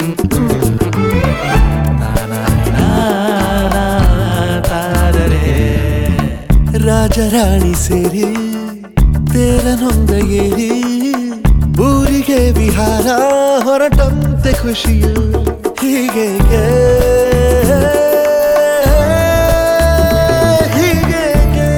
ರಾಜರಾಣಿ ಸೇರಿ ತೇರನೊಂದ ಏರಿ ಊರಿಗೆ ವಿಹಾರ ಹೊರಟಂತೆ ಖುಷಿಯು ಹೀಗೆ ಹೀಗೆ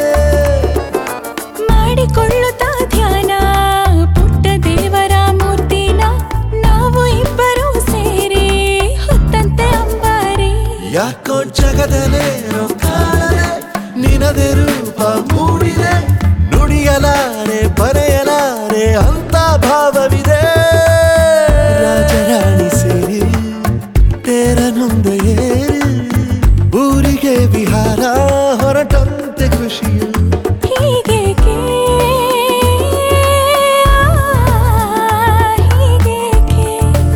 ಮಾಡಿಕೊಳ್ಳುತ್ತಾ ಧ್ಯಾನ ಪುಟ್ಟ ದೇವರ ಮೂರ್ತಿನ ನಾವು ಇಬ್ಬರು ಸೇರಿ ಹೊತ್ತಂತೆ ಅಂಬಾರಿ ಯಾಕೋ ಜಗದಲೇ ಕಾಣದೆ ನಿನದೆ ರೂಪ ಮೂಡಿದೆ ನುಡಿಯಲಾರೆ ಬರೆಯಲಾರೆ ಅಂತ ಭಾವವಿದೆ ರಾಜರಾಣಿ ಸೇರಿ ತೇರನೊಂದ ಏರಿ ಊರಿಗೆ ವಿಹಾರ ಹೊರಟಂತೆ ಖುಷಿಯು ಹೀಗೇಕೆ ಹೀಗೇಕೆ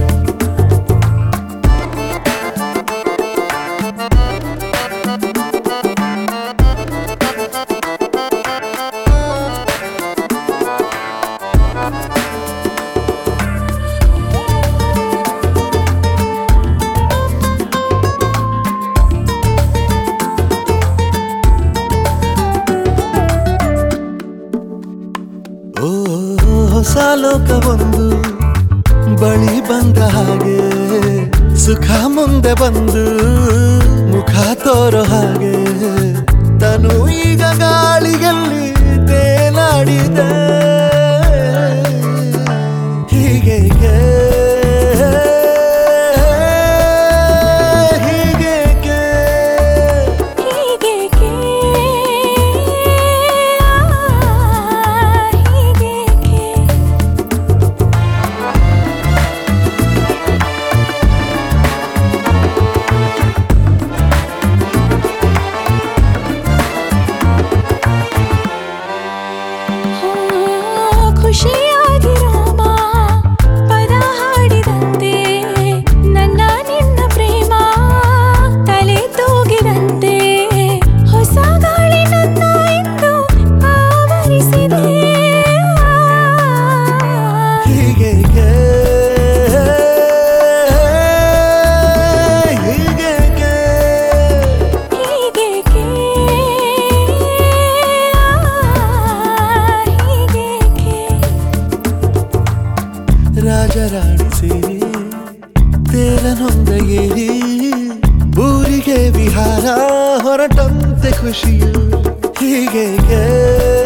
ಓ ಹೊಸ ಲೋಕವೊಂದು ಬಳಿ ಬಂದ ಹಾಗೆ ಸುಖ ಮುಂದೆ ಬಂದು ಮುಖ ತೋರೋ ಹಾಗೆ ತನು ಈಗ ಗಾಳಿಯಲ್ಲಿ ತೇಲಾಡಿದೆ ಹೀಗೆ ಹೀಗೆ ಹೀಗೇಕೆ ಹೀಗೇಕೆ ಖುಷಿಯಾಗಿ ರಾಮ ಪದ ಹಾಡಿದಂತೆ ನನ್ನ ನಿನ್ನ ಪ್ರೇಮ ತಲೆ ತೂಗಿದಂತೆ ಹೊಸ ಗಾಳಿ ನನ್ನ ಇಂದು ಆವರಿಸಿದೆ ಹೀಗೆ ಹೀಗೆ ಹೀಗೇಕೆ ಹೀಗೇಕೆ ರಾಜರಾಣಿ ಸೇರಿ ತೇರನೊಂದ ಏರಿ ಊರಿಗೆ ವಿಹಾರ ಹೊರಟಂತೆ ಖುಷಿಯು ಹೀಗೆ